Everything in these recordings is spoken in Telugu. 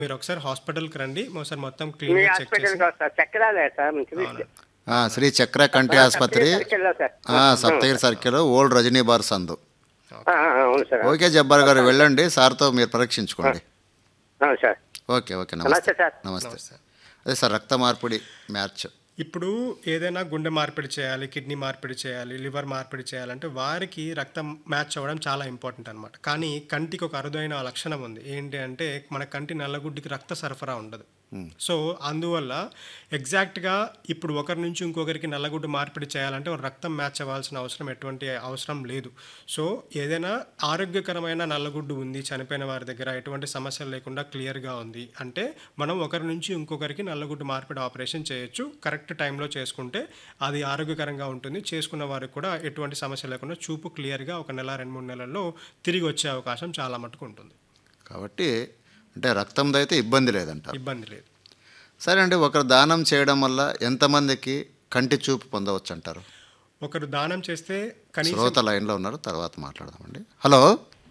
మీరు ఒకసారి హాస్పిటల్కి రండి ఒకసారి మొత్తం మీ క్లియర్ చెక్ హాస్పిటల్కి చేసి వస్తా చక్కెర లేదు సార్ మంచి అవును. ఆ, శ్రీ చక్ర కంటి ఆసుపత్రి సర్కిల్లో సార్ ఆ, Saptagiri circle old Rajani bar సందు ఆ, ఆ, అవును సార్ ఓకే జబ్బార్ గారు వెళ్ళండి సార్తో మీరు పరీక్షించుకోండి అవును సార్ ఓకే ఓకే నమస్తే నమస్తే సార్ నమస్తే నమస్తే. అదే సార్ రక్త మార్పిడి మ్యాచ్ ఇప్పుడు ఏదైనా గుండె మార్పిడి చేయాలి కిడ్నీ మార్పిడి చేయాలి లివర్ మార్పిడి చేయాలంటే వారికి రక్తం మ్యాచ్ అవ్వడం చాలా ఇంపార్టెంట్ అనమాట కానీ కంటికి ఒక అరుదైన లక్షణం ఉంది ఏంటి అంటే మన కంటి నల్లగుడ్డికి రక్త సరఫరా ఉండదు సో అందువల్ల ఎగ్జాక్ట్గా ఇప్పుడు ఒకరి నుంచి ఇంకొకరికి నల్లగుడ్డు మార్పిడి చేయాలంటే ఒక రక్తం మ్యాచ్ అవ్వాల్సిన అవసరం ఎటువంటి అవసరం లేదు సో ఏదైనా ఆరోగ్యకరమైన నల్లగుడ్డు ఉంది చనిపోయిన వారి దగ్గర ఎటువంటి సమస్యలు లేకుండా క్లియర్గా ఉంది అంటే మనం ఒకరి నుంచి ఇంకొకరికి నల్లగుడ్డు మార్పిడి ఆపరేషన్ చేయొచ్చు కరెక్ట్ టైంలో చేసుకుంటే అది ఆరోగ్యకరంగా ఉంటుంది చేసుకున్న వారికి కూడా ఎటువంటి సమస్య లేకుండా చూపు క్లియర్గా ఒక నెల రెండు మూడు నెలల్లో తిరిగి వచ్చే అవకాశం చాలా మటుకు ఉంటుంది కాబట్టి అంటే రక్తంతో అయితే ఇబ్బంది లేదంటారు ఇబ్బంది లేదు సరే అండి ఒకరు దానం చేయడం వల్ల ఎంతమందికి కంటి చూపు పొందవచ్చు అంటారు ఒకరు దానం చేస్తే కనీసం శ్రోత లైన్లో ఉన్నారు తర్వాత మాట్లాడదామండి హలో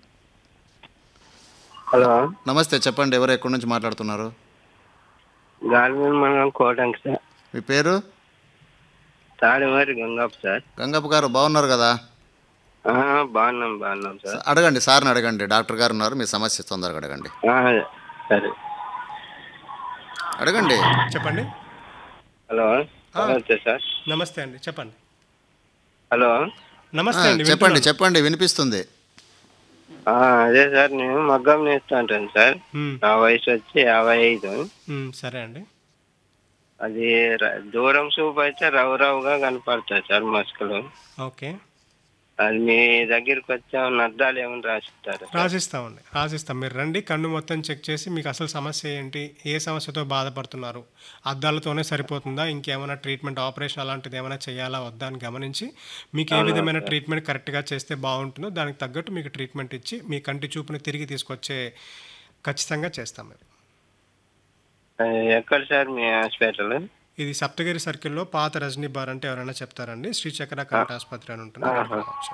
హలో నమస్తే చెప్పండి ఎవరు ఎక్కడి నుంచి మాట్లాడుతున్నారు గాలిమీన మండలం కోటంకి సార్ మీ పేరు తాడివారి గంగప్ప సార్ గంగప్ప గారు బాగున్నారు కదా ఆ, బాగున్నాం బాగున్నాం సార్ అడగండి సార్ని అడగండి డాక్టర్ గారు ఉన్నారు మీ సమస్య తొందరగా అడగండి ఆ, సరే అడగండి చెప్పండి హలో నమస్తే సార్ నమస్తే అండి చెప్పండి హలో నమస్తే ఆ, అండి చెప్పండి వింటున్నాను. చెప్పండి వినిపిస్తుంది ఆ, అదే సార్ నేను మగ్గం నేస్తా ఉంటాను సార్ మ్మ్. నా వయసు వచ్చి యాభై ఐదు మ్మ్, సరే అండి అది ర- దూరం చూపు అయితే రవు రవుగా కనపడతాయి సార్ మస్కులు ఓకే అది మీ దగ్గరికి వచ్చామని అద్దాలు ఏమైనా రాసిస్తారు రాసిస్తామండి రాసిస్తాం మీరు రండి కన్ను మొత్తం చెక్ చేసి మీకు అసలు సమస్య ఏంటి ఏ సమస్యతో బాధపడుతున్నారు అద్దాలతోనే సరిపోతుందా ఇంకేమైనా ట్రీట్మెంట్ ఆపరేషన్ అలాంటిది ఏమైనా చేయాలా వద్దా అని గమనించి మీకు ఏ విధమైన ట్రీట్మెంట్ కరెక్ట్గా చేస్తే బాగుంటుందో దానికి తగ్గట్టు మీకు ట్రీట్మెంట్ ఇచ్చి మీ కంటి చూపుని తిరిగి తీసుకొచ్చే ఖచ్చితంగా చేస్తాం మేము ఆ, ఎక్కడ సార్ మీ హాస్పిటల్ ఇది సప్తగిరి సర్కిల్లో పాత రజనీ బార్ అంటే ఎవరైనా చెప్తారండి శ్రీచక్ర కంటి ఆసుపత్రి అని ఉంటుంది అక్కడికి రావచ్చు.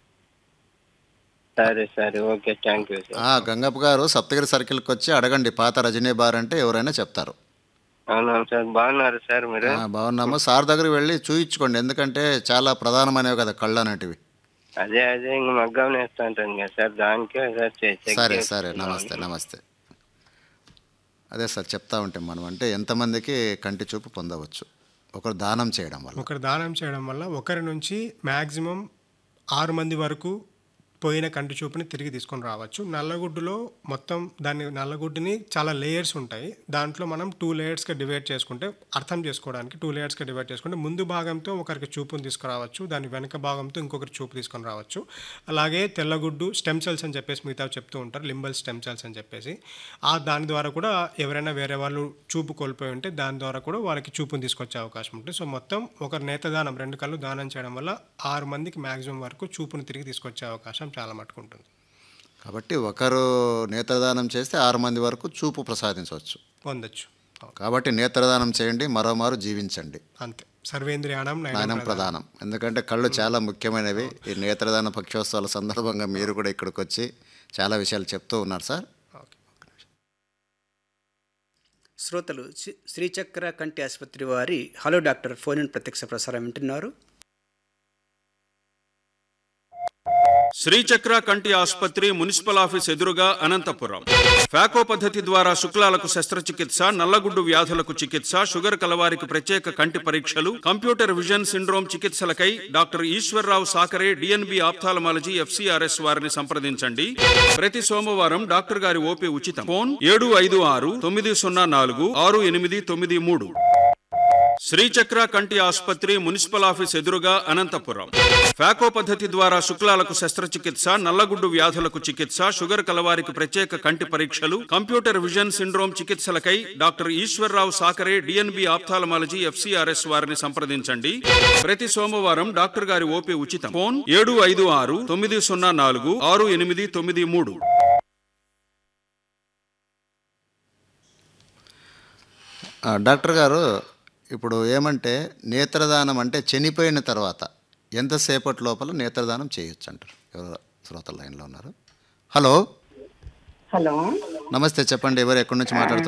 సరే సరే ఓకే థ్యాంక్ యూ సార్ ఆ, గంగప్ప గారు సప్తగిరి సర్కిల్కి వచ్చి అడగండి పాత రజనీ బార్ అంటే ఎవరైనా చెప్తారు అవునా సార్ బాగున్నారు సార్ మీరు ఆ, బాగున్నాము సార్ దగ్గరికి వెళ్ళి చూయించుకోండి ఎందుకంటే చాలా ప్రధానమైనవి కదా కళ్ళు అనేటివి అదే అదే ఇంక మగ్గం నేస్తా ఉంటాను కదా సార్ దానికే సార్ చె- చెక్ సరే చేసుకున్నాను. సరే నమస్తే నమస్తే అదే సార్ చెప్తా ఉంటాం మనం అంటే ఎంతమందికి కంటి చూపు పొందవచ్చు ఒకరు దానం చేయడం వల్ల ఒకరు దానం చేయడం వల్ల ఒకరి నుంచి మ్యాక్సిమం ఆరు మంది వరకు పోయిన కంటి చూపుని తిరిగి తీసుకొని రావచ్చు నల్లగుడ్డులో మొత్తం దాన్ని నల్లగుడ్డుని చాలా లేయర్స్ ఉంటాయి దాంట్లో మనం టూ లేయర్స్గా డివైడ్ చేసుకుంటే అర్థం చేసుకోవడానికి టూ లేయర్స్గా డివైడ్ చేసుకుంటే ముందు భాగంతో ఒకరికి చూపుని తీసుకురావచ్చు దాని వెనక భాగంతో ఇంకొకరి చూపు తీసుకొని రావచ్చు అలాగే తెల్లగుడ్డు స్టెమ్ సెల్స్ అని చెప్పేసి మిగతా చెప్తూ ఉంటారు లింబల్ స్టెమ్ సెల్స్ అని చెప్పేసి ఆ దాని ద్వారా కూడా ఎవరైనా వేరే వాళ్ళు చూపు కోల్పోయి ఉంటే దాని ద్వారా కూడా వాళ్ళకి చూపుని తీసుకొచ్చే అవకాశం ఉంటుంది సో మొత్తం ఒక నేతదానం రెండు కళ్ళు దానం చేయడం వల్ల ఆరు మందికి మ్యాక్సిమం వరకు చూపుని తిరిగి తీసుకొచ్చే అవకాశం చాలా మటుకు ఉంటుంది కాబట్టి ఒకరు నేత్రదానం చేస్తే ఆరు మంది వరకు చూపు ప్రసాదించవచ్చు పొందొచ్చు అవును. కాబట్టి నేత్రదానం చేయండి మరోమారు జీవించండి అంతే సర్వేంద్రియాణం నయనం నాయనం ప్రధానం ఎందుకంటే కళ్ళు చాలా ముఖ్యమైనవి ఈ నేత్రదాన పక్షోత్సవాల సందర్భంగా మీరు కూడా ఇక్కడికి వచ్చి చాలా విషయాలు చెప్తూ ఉన్నారు సార్ ఓకే శ్రోతలు శ్రీ- శ్రీచక్ర కంటి ఆసుపత్రి వారి హలో డాక్టర్ ఫోన్ ఇన్ ప్రత్యక్ష ప్రసారం వింటున్నారు శ్రీచక్ర కంటి ఆసుపత్రి మున్సిపల్ ఆఫీస్ ఎదురుగా అనంతపురం ఫ్యాకో పద్ధతి ద్వారా శుక్లాలకు శస్త్రచికిత్స నల్లగుడ్డు వ్యాధులకు చికిత్స షుగర్ కలవారికి ప్రత్యేక కంటి పరీక్షలు కంప్యూటర్ విజన్ సిండ్రోమ్ చికిత్సలకై doctor Eswarrao Sakare DNB ophthalmology FCRS వారిని సంప్రదించండి ప్రతి సోమవారం డాక్టర్ గారి ఓపీ ఉచితం ఫోన్ ఏడు ఐదు ఆరు తొమ్మిది సున్నా నాలుగు ఆరు ఎనిమిది తొమ్మిది మూడు శ్రీచక్ర కంటి ఆసుపత్రి మున్సిపల్ ఆఫీస్ ఎదురుగా అనంతపురం ఫ్యాకో పద్ధతి ద్వారా శుక్లాలకు శస్త్రచికిత్స నల్లగుడ్డు వ్యాధులకు చికిత్స షుగర్ కలవారికి ప్రత్యేక కంటి పరీక్షలు కంప్యూటర్ విజన్ సిండ్రోమ్ చికిత్సలకై doctor Eswarrao Sakare DNB ophthalmology FCRS వారిని సంప్రదించండి ప్రతి సోమవారం డాక్టర్ గారి ఓపీ ఉచితం ఫోన్ ఏడు ఐదు ఆరు తొమ్మిది సున్నా నాలుగు ఆరు ఎనిమిది తొమ్మిది మూడు ఆ, డాక్టర్ గారు ఇప్పుడు ఏమంటే నేత్రదానం అంటే చనిపోయిన తర్వాత ఎంతసేపటి లోపల నేత్రదానం చేయొచ్చు అంటారు ఎవరు శ్రోతల లైన్లో ఉన్నారు హలో హలో నమస్తే చెప్పండి ఎవరు ఎక్కడి నుంచి మాట్లాడుతున్నారు